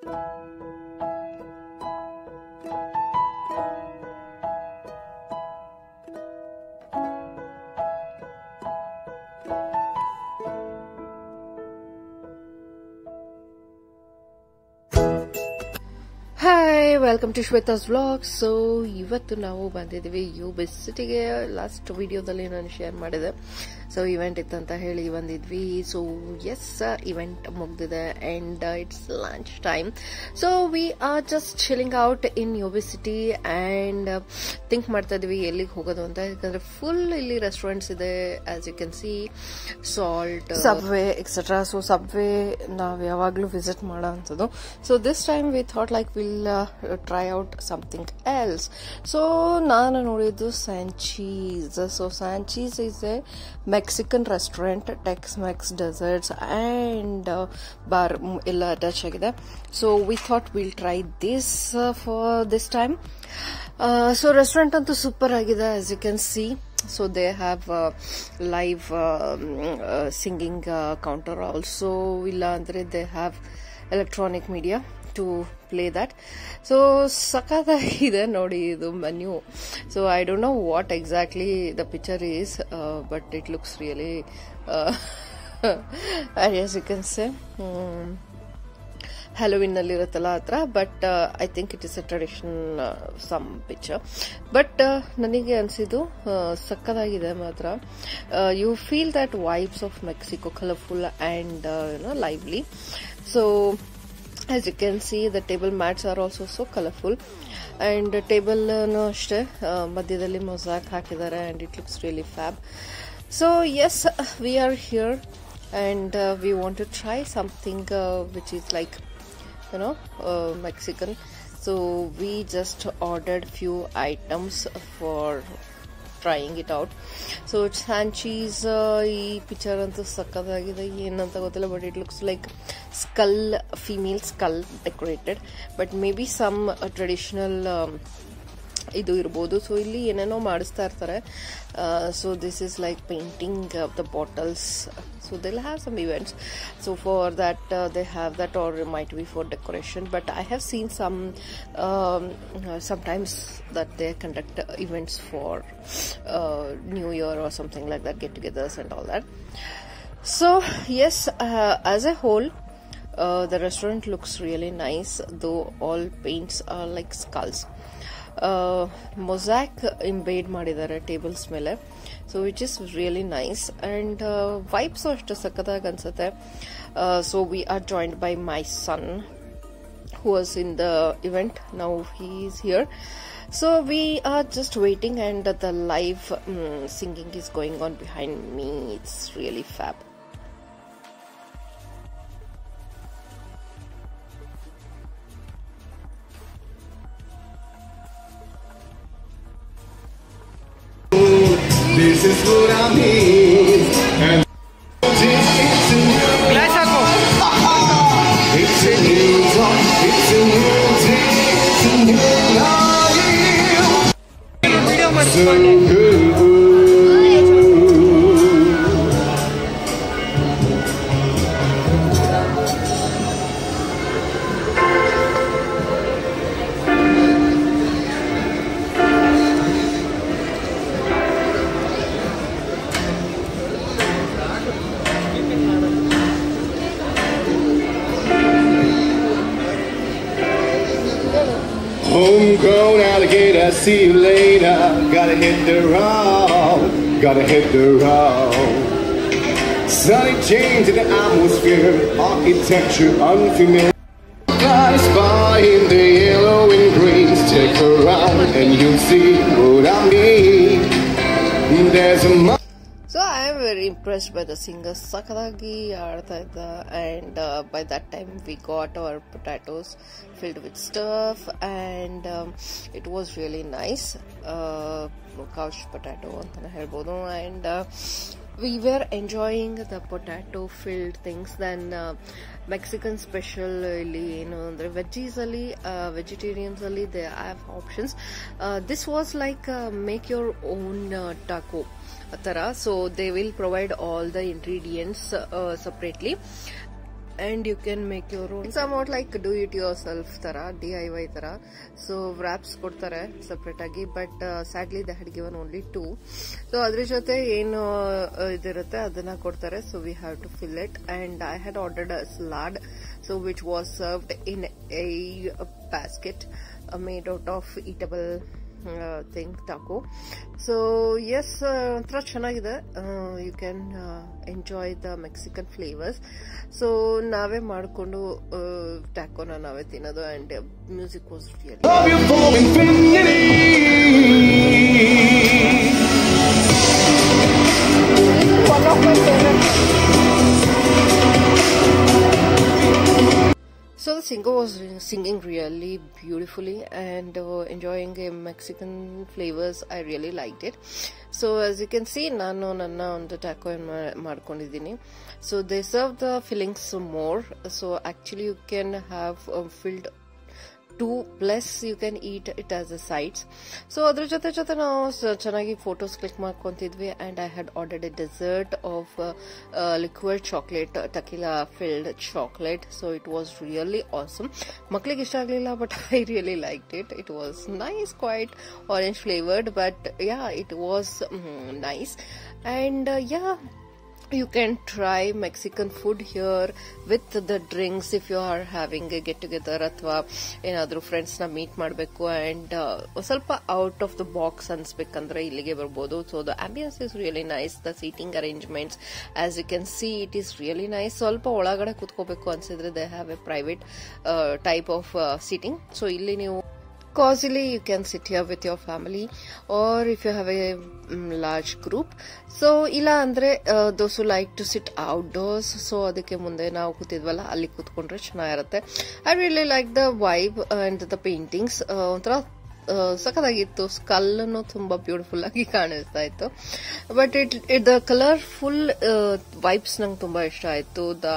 Hi welcome to Shweta's vlog so ಇವತ್ತು ನಾವು ಬಂದಿದ್ದೀವಿ ಯು ಬಿಸ್ ಸಿಟಿಗೆ ಲಾಸ್ಟ್ ವಿಡಿಯೋದಲ್ಲಿ ನಾನು ಶೇರ್ ಮಾಡಿದೆ ಸೊ ಇವೆಂಟ್ ಇತ್ತಂತ ಹೇಳಿ ಬಂದಿದ್ವಿ ಸೊ ಎಸ್ ಇವೆಂಟ್ ಮುಗ್ದಿದೆ and it's lunch time so we are just chilling out in U B City and think ಮಾಡ್ತಾ ಇದೀವಿ ಎಲ್ಲಿಗೆ ಹೋಗೋದು ಅಂತ ಯಾಕಂದ್ರೆ ಫುಲ್ ಇಲ್ಲಿ ರೆಸ್ಟೋರೆಂಟ್ಸ್ ಇದೆ as you can see Salt Subway etcetera so Subway ನಾವು ಯಾವಾಗಲೂ ವಿಸಿಟ್ ಮಾಡೋ ಅಂಥದ್ದು so this time we thought like will try out something else so ನಾನು ನೋಡಿದ್ದು Sanchez so Sanchez is a Mexican restaurant Tex Mex desserts and bar ಎಲ್ಲ attach ಆಗಿದೆ so we thought will try this for this time so restaurant ಅಂತೂ super ಆಗಿದೆ as you can see so they have uh, live um, uh, singing uh, counter also illa andre they have electronic media to play that so ಸಖತ್ತಾಗಿದೆ ನೋಡಿ ಇದು menu so I don't know what exactly the picture is but it looks really as you can say Halloween ನಲ್ಲಿ ಇರುತ್ತಲ್ಲ ಹತ್ರ but I think it is a tradition some picture but ನನಗೆ ಅನಿಸಿದ್ದು ಸಕ್ಕದಾಗಿದೆ ಮಾತ್ರ you feel that vibes of Mexico colourful and you know lively so as you can see the table mats are also so colourful and table ಅಷ್ಟೇ ಮಧ್ಯದಲ್ಲಿ mosaic ಹಾಕಿದ್ದಾರೆ and it looks really fab so yes we are here and uh, we want to try something uh, which is like you know uh, mexican so we just ordered few items for trying it out so Sanchez ಈ picture ಅಂತೂ ಸಕ್ಕತ್ತಾಗಿದೆ ಏನಂತ ಗೊತ್ತಿಲ್ಲ but it looks like skull female skull decorated but maybe some traditional ಇದು ಇರ್ಬೋದು so ಇಲ್ಲಿ ಏನೇನೋ ಮಾಡಿಸ್ತಾ ಇರ್ತಾರೆ so this is like painting the bottles so they'll have some events so for that they have that or might be for decoration but I have seen some sometimes that they conduct events for uh, new year or something like that get togethers and all that so yes uh, as a whole uh, the restaurant looks really nice though all paints are like skulls mosaic embed ಮಾಡಿದ್ದಾರೆ tables ಮೇಲೆ so which is really nice and vibes ಅಷ್ಟು ಸಖತ್ತಾಗಿ ಅನ್ಸುತ್ತೆ so we are joined by my son who was in the event now he is here so we are just waiting and the live um, singing is going on behind me it's really fab This is what I mean. And it's a new dawn, it's a new day, it's a new life. So good. Homegrown alligator, see you later. Gotta hit the road, gotta hit the road. Sunny change in the atmosphere, architecture unfamiliar. Guys by in the yellow and green, stick around and you'll see what I mean. There's a mo- so I am very impressed by the singers ಸಖತ್ತಾಗಿ ಆಡ್ತಾ ಇದ್ದ and by that time we got our potatoes filled with stuff and it was really nice couch potato ಅಂತಲೇ ಹೇಳ್ಬೋದು and we were enjoying the potato filled things then uh, Mexican special ಇಲ್ಲಿ ಏನು ಅಂದರೆ ವೆಜ್ಜೀಸಲ್ಲಿ ವೆಜಿಟೇರಿಯನ್ಸಲ್ಲಿ they have options this was like make your own taco ಆ ಥರ so they will provide all the ingredients separately and you can make your own somewhat like do it yourself ತರ D I Y ತರ so wraps ಕೊಡ್ತಾರೆ separate ಆಗಿ but sadly the had given only two so ಅದ್ರ ಜೊತೆ ಏನು ಆ, ಇದಿರುತ್ತೆ ಅದನ್ನ ಕೊಡ್ತಾರೆ so we have to fill it and I had ordered a salad so which was served in a basket uh, made out of eatable thing ತಾಕು so yes ಒಂಥರ ಚೆನ್ನಾಗಿದೆ you can enjoy the Mexican flavours so ನಾವೇ ಮಾಡಿಕೊಂಡು ಟ್ಯಾಕೋನ ನಾವೇ ತಿನ್ನೋದು and music was real Love you for infinity. one of my favorite So the singer was re- singing really beautifully and uh, enjoying uh, Mexican flavors. I really liked it. So as you can see, ನಾನು ನನ್ನ ಒಂದು taco ಮಾಡ್ಕೊಂಡಿದ್ದೀನಿ so they serve the fillings more so actually you can have filled too plus you can eat it as a sides so ಅದ್ರ ಜೊತೆ ಜೊತೆ ನಾವು ಸ- ಚೆನ್ನಾಗಿ ಫೋಟೋಸ್ ಕ್ಲಿಕ್ ಮಾಡ್ಕೊಂತಿದ್ವಿ and I had ordered a dessert of liquid chocolate tequila filled chocolate so it was really awesome ಮಕ್ಳಿಗೆ ಇಷ್ಟ ಆಗಲಿಲ್ಲ but I really like it it was nice quite orange flavoured but yeah it was nice and yeah you can try Mexican food here with the drinks if you are having a get together ಅಥವಾ ಏನಾದರೂ ಫ್ರೆಂಡ್ಸ್ನ meet ಮಾಡಬೇಕು and ಸ್ವಲ್ಪ out of the box ಅನ್ಸ್ಬೇಕಂದ್ರೆ ಇಲ್ಲಿಗೆ ಬರ್ಬೋದು so the ambience is really nice the seating arrangements as you can see it is really nice ಸ್ವಲ್ಪ ಒಳಗಡೆ ಕೂತ್ಕೋಬೇಕು ಅನ್ಸಿದ್ರೆ they have a private type of seating so ಇಲ್ಲಿ ನೀವು Causally, you can sit here with your family, or if you have a mm, large group. So ಇಲ್ಲ ಅಂದ್ರೆ those like to sit outdoors so ಅದಕ್ಕೆ ಮುಂದೆ ನಾವು ಕೂತಿದ್ವಲ್ಲ ಅಲ್ಲಿ ಕೂತ್ಕೊಂಡ್ರೆ ಚೆನ್ನಾಗಿರುತ್ತೆ I really like the vibe and the paintings ಒಂಥರ ಆ, ಸಖತ್ತಾಗಿತ್ತು ಸ್ಕಲ್ನು ತುಂಬಾ ಬ್ಯೂಟಿಫುಲ್ ಆಗಿ ಕಾಣಿಸ್ತಾ ಇತ್ತು but it it the colourful vibes ನಂಗೆ ತುಂಬಾ ಇಷ್ಟ ಆಯ್ತು ದ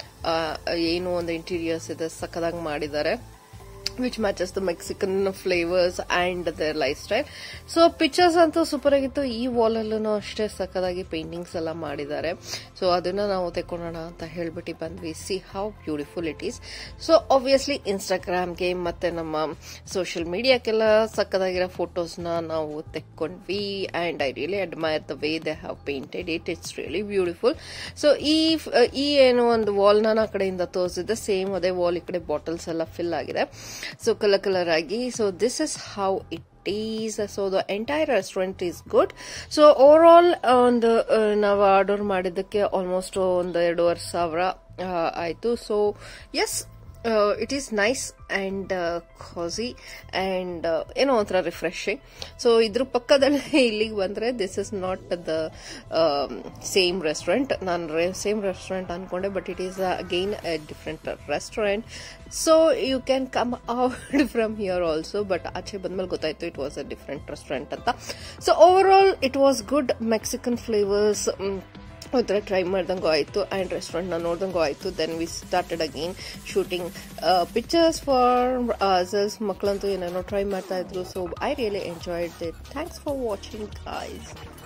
ಏನು ಒಂದು ಇಂಟೀರಿಯರ್ಸ್ ಇದೆ ಸಖತ್ತಾಗಿ ಮಾಡಿದ್ದಾರೆ which matches the Mexican flavours and their lifestyle so pictures ಅಂತೂ ಸೂಪರ್ ಆಗಿತ್ತು ಈ ವಾಲ್ ಅಲ್ಲೂ ಅಷ್ಟೇ ಸಕ್ಕದಾಗಿ ಪೇಂಟಿಂಗ್ಸ್ ಎಲ್ಲ ಮಾಡಿದ್ದಾರೆ ಸೊ ಅದನ್ನ ನಾವು ತೆಕ್ಕೊಳ್ಳೋಣ ಅಂತ ಹೇಳ್ಬಿಟ್ಟು ಬಂದ್ವಿ see how beautiful it is so obviously ಇನ್ಸ್ಟಾಗ್ರಾಮ್ಗೆ ಮತ್ತೆ ನಮ್ಮ ಸೋಷಿಯಲ್ ಮೀಡಿಯಾಕ್ಕೆಲ್ಲ ಸಕ್ಕದಾಗಿರೋ ಫೋಟೋಸ್ನ ನಾವು ತೆಕ್ಕೊಂಡ್ವಿ and I really admire the way they have painted it it's really beautiful so ಈ ಈ ಏನು ಒಂದು ವಾಲ್ ನಾನು ಆ ಕಡೆಯಿಂದ ತೋರಿಸಿದ್ದೆ ಸೇಮ್ ಅದೇ ವಾಲ್ ಈ ಕಡೆ ಬಾಟಲ್ಸ್ ಎಲ್ಲ ಫಿಲ್ ಆಗಿದೆ ಸೊ ಕಲರ್ ಕಲರ್ ಆಗಿ so this is how it is so the entire restaurant is good so overall ಒಂದು ಆ, ನಾವು ಆರ್ಡರ್ ಮಾಡಿದ್ದಕ್ಕೆ ಆಲ್ಮೋಸ್ಟ್ ಒಂದು ಎರಡೂವರೆ ಸಾವಿರ ಆ, ಆಯ್ತು so as it is nice and cosy and ಏನೋ ಒಂಥರ ರಿಫ್ರೆಶಿಂಗ್ ಸೊ ಇದ್ರ ಪಕ್ಕದಲ್ಲಿ ಇಲ್ಲಿಗೆ ಬಂದ್ರೆ this is not the same restaurant ನಾನು ಸೇಮ್ ರೆಸ್ಟೋರೆಂಟ್ ಅನ್ಕೊಂಡೆ but it is again a different restaurant so you can come out from here also but ಆಚೆ ಬಂದ್ಮೇಲೆ ಗೊತ್ತಾಯ್ತು it was a different restaurant ಅಂತ so overall it was good Mexican flavours ಒಂಥರ try ಮಾಡ್ದಂಗೂ ಆಯಿತು and ರೆಸ್ಟೋರೆಂಟ್ನ ನೋಡ್ದಂಗೂ ಆಯಿತು then we started again shooting pictures for ourselves ಮಕ್ಕಳಂತೂ ಏನೇನೋ ಟ್ರೈ ಮಾಡ್ತಾ ಇದ್ರು so I really enjoyed it thanks for watching ice